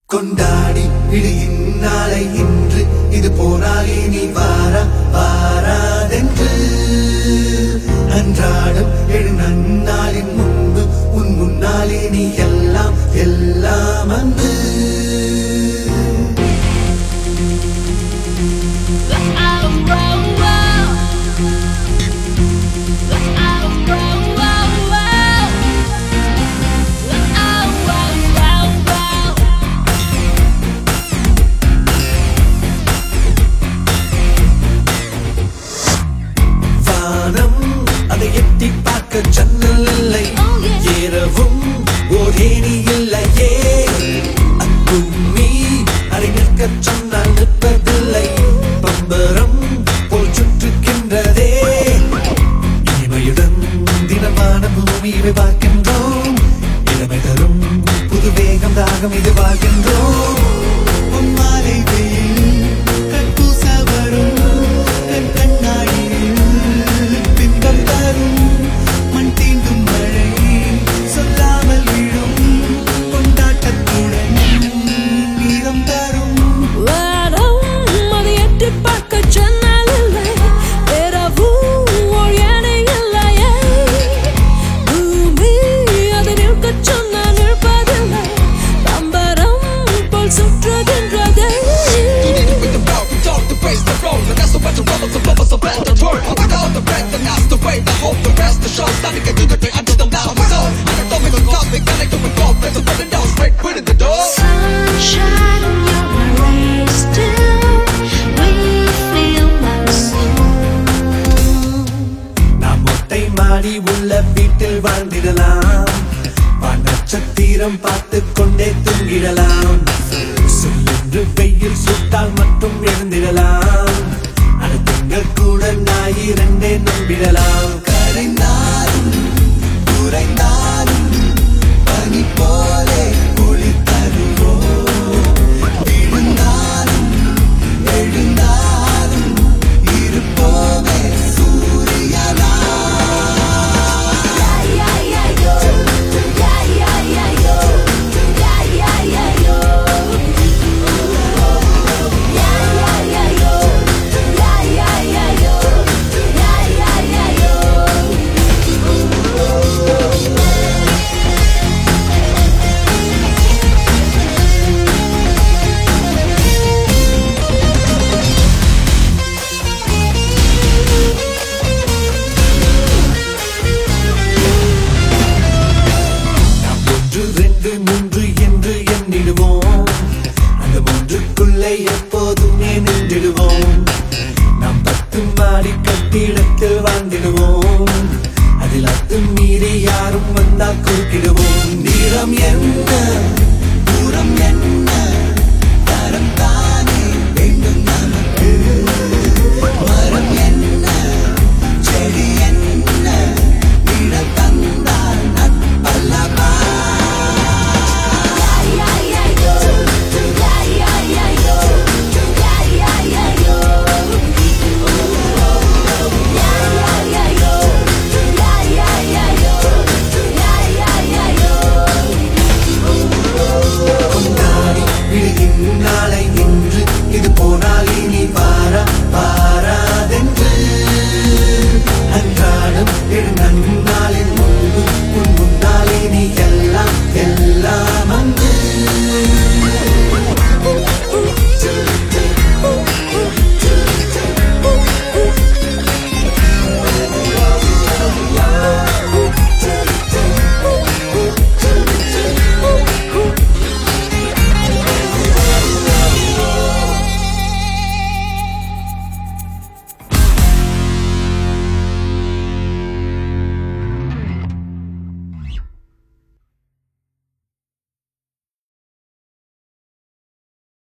கொண்டாடி விடு இந்நாளை இன்று இது போனால் இனி வாரா வாராதென்று அன்றாடம் எழு நன்னாளின் முன்பு உன் முன்னால் இனி எல்லாம் எல்லாம் அன்று வானம் அதை எட்டி பார்க்க ஜன்னல் இல்லை Oh, yeah. ஏறவும் ஓர் ஏணி இல்லையே அக்கும்மி அதை நிற்கச் சொன்னால் நிற்பதில்லை பம்பரம் போல் சுற்றுகின்றதே இனிமையுடன் தினமான பூமியை பார்க்கின்றோம் இளமை தரும் புது வேகம் தாகம் இது வாழ்கின்றோம் பொன்மாலை வெயில் கட்பூச வரும் கண் கண்ணாடியில் பின்பம் தரும் மண் தீண்டும் மழை சொல்லாமல் விழும் கொண்டாட்டத்துடன் மீதம் தரும் சுற்றுகின்றதே with the belt, we talk the bass, the roll, and that's the way to roll, the flow, so bad the twirl. I got the breath, and that's the way, the hope, the rest, the show, starting to do the thing, I do them now, so I don't know, we can call, we connect, we go, let's put it down, straight, put it the door. Sunshine, you're my ray still. We feel my soul. நாம் மொட்டை மாடி உள்ள வீட்டில் வாழ்ந்திடலாம் வான் நட்சத்திரம் பார்த்து கொண்டே தூங்கிடலாம் சொல்லென்று வெயில் சுட்டால் மட்டும் எழுந்திடலாம் அடுத்தங்கள் கூட ஞாயிறண்டே நம்பிடலாம் கரைந்தாலும் குறைந்தாலும் பனி போலே குளிர் தருவோம் விழுந்தாலும் எழுந்தாலும் இருப்போமே சூரியனா நாம் ஒன்று ரெண்டு மூன்று என்று எண்ணிடுவோம் அந்த மூன்றுக்குள்ளே எப்போதுமே நின்றிடுவோம் நாம் பத்து மாடி கட்டிடத்தில்